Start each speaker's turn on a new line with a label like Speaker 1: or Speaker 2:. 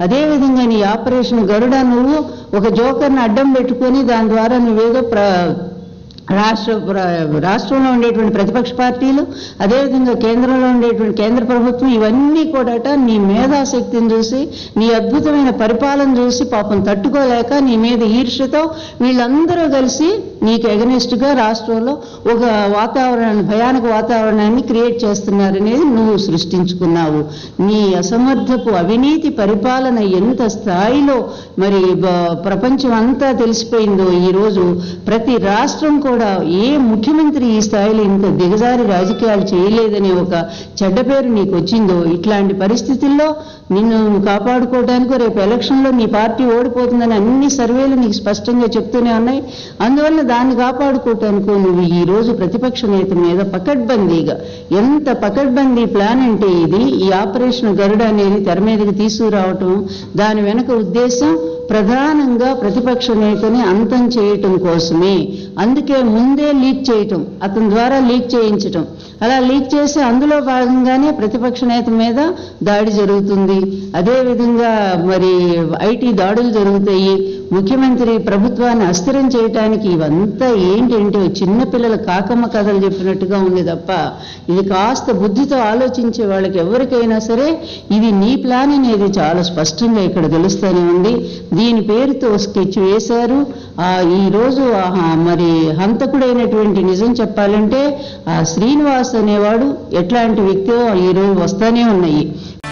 Speaker 1: అదేవిధంగా నీ ఆపరేషన్ గరుడ నువ్వు ఒక జోకర్ని అడ్డం పెట్టుకొని దాని ద్వారా నువ్వేదో ప్ర రాష్ట్ర ప్ర- రాష్ట్రంలో ఉండేటువంటి ప్రతిపక్ష పార్టీలు అదేవిధంగా కేంద్రంలో ఉండేటువంటి కేంద్ర ప్రభుత్వం ఇవన్నీ కూడాట నీ మేధాశక్తిని చూసి నీ అద్భుతమైన పరిపాలన చూసి పాపం తట్టుకోలేక నీ మీద ఈర్ష్యతో వీళ్ళందరూ కలిసి నీకు ఎగనిస్ట్ గా రాష్ట్రంలో ఒక వాతావరణాన్ని భయానక వాతావరణాన్ని క్రియేట్ చేస్తున్నారనేది నువ్వు సృష్టించుకున్నావు నీ అసమర్థపు అవినీతి పరిపాలన ఎంత స్థాయిలో మరి బ- ప్రపంచం అంతా తెలిసిపోయిందో ఈ రోజు ప్రతి రాష్ట్రం కూడా ఏ ముఖ్యమంత్రి ఈ స్థాయిలో ఇంత దిగజారి రాజకీయాలు చేయలేదనే ఒక చెడ్డ పేరు నీకు వచ్చిందో ఇట్లాంటి పరిస్థితుల్లో నిన్ను కాపాడుకోవడానికి రేపు ఎలక్షన్లో నీ పార్టీ ఓడిపోతుందని అన్ని సర్వేలు నీకు స్పష్టంగా చెప్తూనే ఉన్నాయి అందువల్ల దాన్ని కాపాడుకోవటానికి నువ్వు ఈ రోజు ప్రతిపక్ష నేత మీద పకడ్బందీగా ఎంత పకడ్బందీ ప్లాన్ అంటే ఇది ఈ ఆపరేషన్ గరుడ అనేది తెర మీదకి తీసుకురావటం దాని వెనక ఉద్దేశం ప్రధానంగా ప్రతిపక్ష నేతని అంతం చేయటం కోసమే అందుకే ముందే లీక్ చేయటం అతని ద్వారా లీక్ చేయించటం అలా లీక్ చేసి అందులో భాగంగానే ప్రతిపక్ష నేత మీద దాడి జరుగుతుంది అదేవిధంగా మరి ఐటీ దాడులు జరుగుతాయి ముఖ్యమంత్రి ప్రభుత్వాన్ని అస్థిరం చేయటానికి ఇవంతా ఏంటంటే చిన్నపిల్లల కాకమ్మ కథలు చెప్పినట్టుగా ఉంది తప్ప ఇది కాస్త బుద్ధితో ఆలోచించే వాళ్ళకి ఎవరికైనా సరే ఇది నీ ప్లాన్ అనేది చాలా స్పష్టంగా ఇక్కడ తెలుస్తూనే ఉంది దీని పేరుతో స్కెచ్ వేశారు ఆ ఈ రోజు ఆ మరి హంతకుడైనటువంటి నిజం చెప్పాలంటే ఆ శ్రీనివాస్ అనేవాడు ఎట్లాంటి వ్యక్తో ఈ రోజు వస్తానే ఉన్నాయి